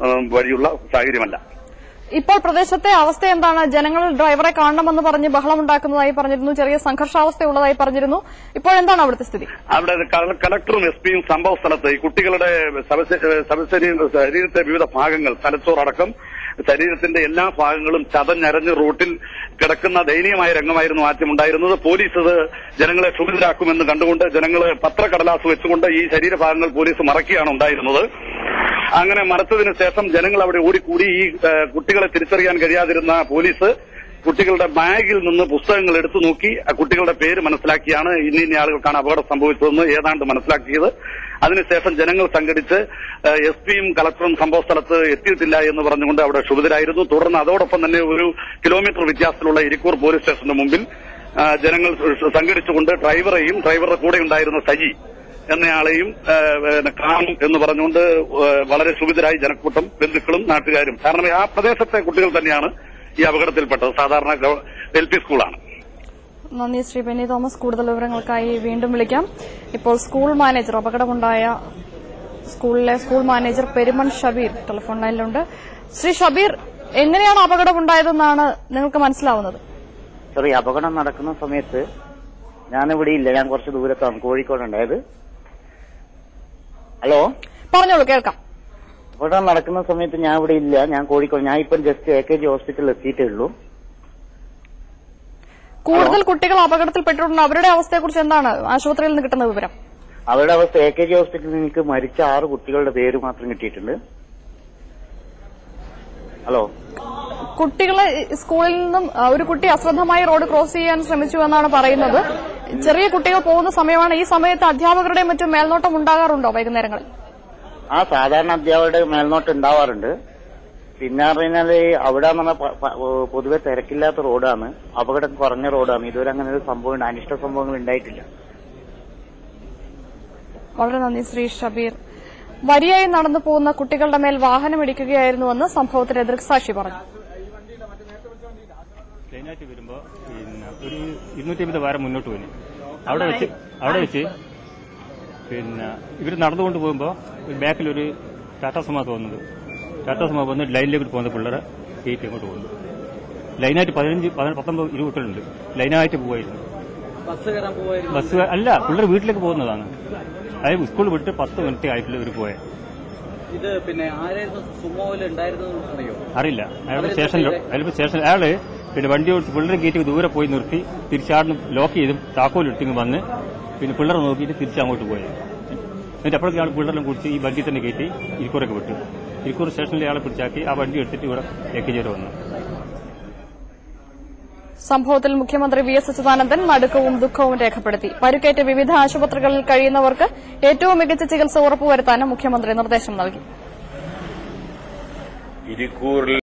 ഏഹ്, വഴിയുള്ള സാഹചര്യമല്ല ഇപ്പോൾ പ്രദേശത്തെ അവസ്ഥ എന്താണ് ജനങ്ങൾ ഡ്രൈവറെ കാണണമെന്ന് പറഞ്ഞ് ബഹളമുണ്ടാക്കുന്നതായി പറഞ്ഞിരുന്നു ചെറിയ സംഘർഷാവസ്ഥയുള്ളതായി പറഞ്ഞിരുന്നു ഇപ്പോൾ എന്താണ് അവിടുത്തെ സ്ഥിതി അവിടെ ക- കളക്ടറും എസ് പിയും സംഭവ സ്ഥലത്ത് ഈ കുട്ടികളുടെ ശവശ- ശവശരീര ശരീരത്തെ വിവിധ ഭാഗങ്ങൾ തലച്ചോറടക്കം ശരീരത്തിന്റെ എല്ലാ ഭാഗങ്ങളും ചതഞ്ഞരഞ്ഞ് റൂട്ടിൽ കിടക്കുന്ന ദയനീയമായ രംഗമായിരുന്നു ആദ്യം ഉണ്ടായിരുന്നത് പോലീസ് ഇത് ജനങ്ങളെ ക്ഷുഭിതരാക്കുമെന്ന് കണ്ടുകൊണ്ട് ജനങ്ങൾ പത്രക്കടലാസ് വെച്ചുകൊണ്ട് ഈ ശരീരഭാഗങ്ങൾ പോലീസ് മറക്കുകയാണ് ഉണ്ടായിരുന്നത് അങ്ങനെ മറച്ചതിന് ശേഷം ജനങ്ങൾ അവിടെ ഓടിക്കൂടി ഈ ഏഹ്, കുട്ടികളെ തിരിച്ചറിയാൻ കഴിയാതിരുന്ന പോലീസ് കുട്ടികളുടെ ബാഗിൽ നിന്ന് പുസ്തകങ്ങൾ എടുത്തു നോക്കി ആ കുട്ടികളുടെ പേര് മനസ്സിലാക്കിയാണ് ഇന്ന ഇന്ന ആളുകൾക്കാണ് അപകടം സംഭവിച്ചതെന്ന് ഏതാണ്ട് മനസ്സിലാക്കിയത് അതിനുശേഷം ജനങ്ങൾ സംഘടിച്ച് എസ് പിയും കളക്ടറും സംഭവ സ്ഥലത്ത് എത്തിയിട്ടില്ല എന്ന് പറഞ്ഞുകൊണ്ട് അവിടെ ക്ഷുഭിതരായിരുന്നു തുടർന്ന് അതോടൊപ്പം തന്നെ ഒരു കിലോമീറ്റർ വ്യത്യാസത്തിലുള്ള ഇരിക്കൂർ പോലീസ് സ്റ്റേഷന്റെ മുമ്പിൽ ആ, ജനങ്ങൾ സംഘടിച്ചുകൊണ്ട് ഡ്രൈവറെയും ഡ്രൈവറുടെ കൂടെ ഉണ്ടായിരുന്ന സജി എന്നയാളെയും ആ, പിന്നെ കാണും എന്ന് പറഞ്ഞുകൊണ്ട് ആ, വളരെ ക്ഷുഭിതരായി ജനക്കൂട്ടം ബന്ധുക്കളും നാട്ടുകാരും കാരണം ആ പ്രദേശത്തെ കുട്ടികൾ തന്നെയാണ് ഈ അപകടത്തിൽപ്പെട്ടത് സാധാരണ ഗവ- എൽ പി സ്കൂളാണ് നന്ദി ശ്രീ ബെന്നി തോമസ് കൂടുതൽ വിവരങ്ങൾക്കായി വീണ്ടും വിളിക്കാം ഇപ്പോൾ സ്കൂൾ മാനേജർ അപകടമുണ്ടായ സ്കൂളിലെ school manager Perumon Shabeer telephone ലൈനിലുണ്ട് ശ്രീ ഷബീർ എങ്ങനെയാണ് അപകടമുണ്ടായതെന്നാണ് നിങ്ങൾക്ക് മനസ്സിലാവുന്നത് സോറി അപകടം നടക്കുന്ന സമയത്ത് ഞാനിവിടെ ഇല്ല ഞാൻ കുറച്ച് ദൂരത്താണ് കോഴിക്കോട് ഉണ്ടായത് ഹലോ പറഞ്ഞോളൂ കേൾക്കാം അപകടം നടക്കുന്ന സമയത്ത് ഞാൻ ഇവിടെ ഇല്ല ഞാൻ കോഴിക്കോട് ഞാൻ ഇപ്പം ജസ്റ്റ് എ കെ ജി ഹോസ്പിറ്റലിൽ എത്തിയിട്ടേ ഉള്ളൂ കൂടുതൽ കുട്ടികൾ അപകടത്തിൽപ്പെട്ടിട്ടുണ്ട് അവരുടെ അവസ്ഥയെക്കുറിച്ച് എന്താണ് ആശുപത്രിയിൽ നിന്ന് കിട്ടുന്ന വിവരം അവരുടെ അവസ്ഥ എ കെ ജി ഹോസ്പിറ്റലിൽ എനിക്ക് മരിച്ച ആറ് കുട്ടികളുടെ പേര് മാത്രം കിട്ടിയിട്ടുണ്ട് ഹലോ കുട്ടികളെ സ്കൂളിൽ നിന്നും ആ, ഒരു കുട്ടി അശ്രദ്ധമായി റോഡ് ക്രോസ് ചെയ്യാൻ ശ്രമിച്ചു എന്നാണ് പറയുന്നത് ചെറിയ കുട്ടികൾ പോകുന്ന സമയമാണ് ഈ സമയത്ത് അധ്യാപകരുടെയും മറ്റും മേൽനോട്ടം ഉണ്ടാകാറുണ്ടോ വൈകുന്നേരങ്ങളിൽ ആ സാധാരണ അധ്യാപകരുടെ മേൽനോട്ട് ഉണ്ടാവാറുണ്ട് പിന്നെ പറഞ്ഞാല് അവിടെ എന്ന് പറഞ്ഞാൽ പ- പ- പൊതുവെ തിരക്കില്ലാത്ത റോഡാണ് അപകടം കുറഞ്ഞ റോഡാണ് ഇതുവരെ അങ്ങനെ ഒരു സംഭവം അനിഷ്ട സംഭവങ്ങൾ ഉണ്ടായിട്ടില്ല വളരെ നന്ദി ശ്രീ ഷബീർ വരിയായി നടന്നു പോകുന്ന കുട്ടികളുടെ മേൽ വാഹനം ഇടിക്കുകയായിരുന്നുവെന്ന് സംഭവത്തിൽ ദൃക്സാക്ഷി പറഞ്ഞു ട്രെയിനായിട്ട് വരുമ്പോ പിന്നെ ഒരു ഇരുന്നൂറ്റി അമ്പത് വാരം മുന്നോട്ട് പോയി അവിടെ വെച്ച് അവിടെ വെച്ച് പിന്നെ ഇവർ നടന്നുകൊണ്ട് പോകുമ്പോൾ ഒരു ബാക്കിൽ ഒരു ടാറ്റാ സുമ തോന്നുന്നത് ടാറ്റാ സുമ വന്ന് ലൈനിലേക്ക് പോകുന്ന പിള്ളേരെ കയറ്റി അങ്ങോട്ട് പോകുന്നു ലൈനായിട്ട് പതിനഞ്ച് പതിന- പത്തൊമ്പത് ഇരുപത് കുട്ടികളുണ്ട് ലൈനായിട്ട് പോവായിരുന്നു ബസ് അല്ല പിള്ളേർ വീട്ടിലേക്ക് പോകുന്നതാണ് അതായത് സ്കൂൾ വിട്ട് പത്ത് മിനിറ്റ് ആയിട്ടില്ല ഇവർ പോയത് ഇത് പിന്നെ ആരായിരുന്നു സുമോയിൽ ഉണ്ടായിരുന്നത് അറിയോ അറിയില്ല അയാളുടെ സ്റ്റേഷനിൽ അയാളുടെ സ്റ്റേഷൻ അയാള് പിന്നെ വണ്ടി ഓടിച്ച് പിള്ളേരെ കയറ്റി ദൂരെ പോയി നിർത്തി തിരിച്ചാടുന്ന് ലോക്ക് ചെയ്ത് താക്കോൽ എടുത്തിങ്ങ് വന്ന് പിന്നെ പിള്ളേരെ നോക്കിയിട്ട് തിരിച്ച് അങ്ങോട്ട് പോയി എന്നിട്ട് അപ്പോഴേക്കും ആൾ പിള്ളേരെല്ലാം കുടിച്ച് ഈ വണ്ടി തന്നെ കയറ്റി ഇരിക്കൂറൊക്കെ വിട്ടു ഇരിക്കൂർ സ്റ്റേഷനിൽ ആളെ പിടിച്ചാക്കി ആ വണ്ടി എടുത്തിട്ട് ഇവിടെ എക്കിച്ചേരി വന്നു സംഭവത്തിൽ മുഖ്യമന്ത്രി വി എസ് അച്യുതാനന്ദൻ നടുക്കവും ദുഃഖവും രേഖപ്പെടുത്തി പരുക്കേറ്റ് വിവിധ ആശുപത്രികളിൽ കഴിയുന്നവർക്ക് ഏറ്റവും മികച്ച ചികിത്സ ഉറപ്പുവരുത്താനും മുഖ്യമന്ത്രി നിർദ്ദേശം നൽകി ഇരിക്കൂറിൽ